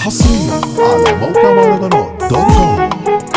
حصريا على موقع مهرجانات دوت كوم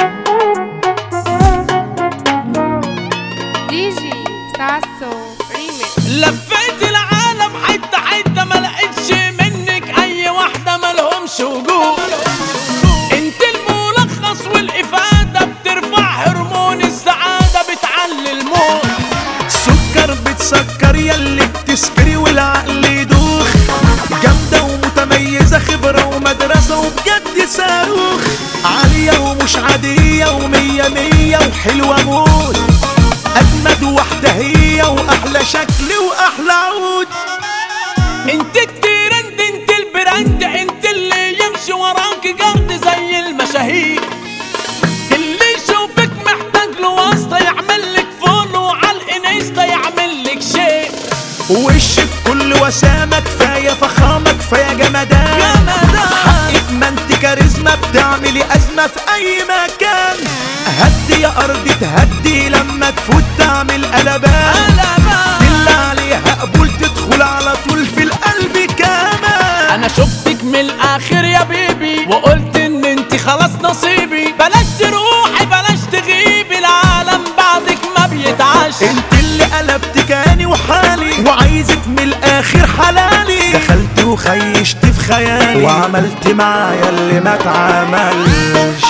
دي جي ساسو ريميكس لفيت العالم حتة حتة ما لقيتش منك اي واحدة ملهمش وجود انت الملخص والافادة بترفع هرمون السعادة بتعلي الموت سكر بتسكر يلي بتسكري والعقل يدوخ جامدة ومتميزة خبرة ومدرسة وبجد صاروخ عالية ومش عادية ومية مية وحلوة موت اجمد واحدة هي واحلى شكل واحلى عود انت الترند انت البراند انت اللي يمشي وراك جرد زي المشاهير اللي يشوفك محتاج له واسطة يعمل لك فولو على الانستا يعمل لك شيء وشك كل وسامة كفاية فخامة كفاية جمدان جمدان حقك ما انت كاريزما بتعملي أزمة في أي مكان هدي يا أرض تهدي لما تفوت تعمل قلبان قلبان اللي عليها قبول تدخل على طول في القلب كمان أنا شفتك من الآخر يا بيبي وقلت إن انت خلاص نصيبي بلاش تروحي بلاش تغيبي العالم بعدك ما بيتعاش انت اللي قلبت كاني وحالي وعايزك من الاخر حلالي دخلت وخيشت في خيالي وعملت معايا اللي ما اتعملش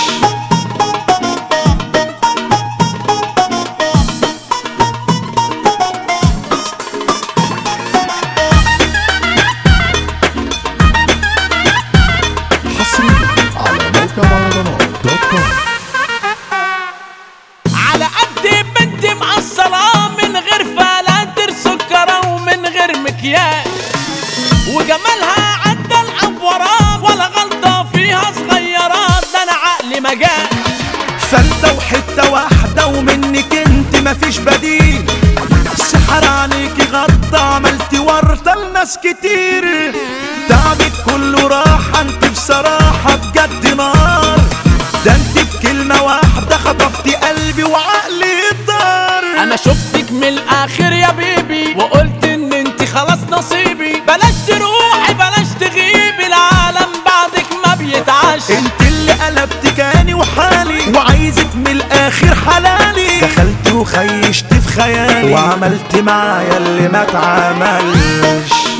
حصريا على موقع مهرجانات دوت كوم على قد بنت معصلة من غير فلاتر سكرة ومن غير مكياج وجمالها عدى الأفورات ولا غلطة فيها صغيرات ده أنا عقلي مجال فلتة وحتة واحدة ومنك انت مفيش بديل سحر عليكي غطى عملتي ورطة لناس كتير تعبك كله راحة انت بصراحة بجد نار ده انت بكلمة واحدة خطفتي قلبي وعقلي طار انا شفتك من الاخر يا بيبي وقلت ان انت خلاص نصيبي بلاش تروحي بلاش تغيبي العالم بعدك ما بيتعاش انت اللي قلبت كاني وحالي وعايزك من الاخر حلالي دخلت وخيشت في خيالي وعملت معايا اللي ما اتعملش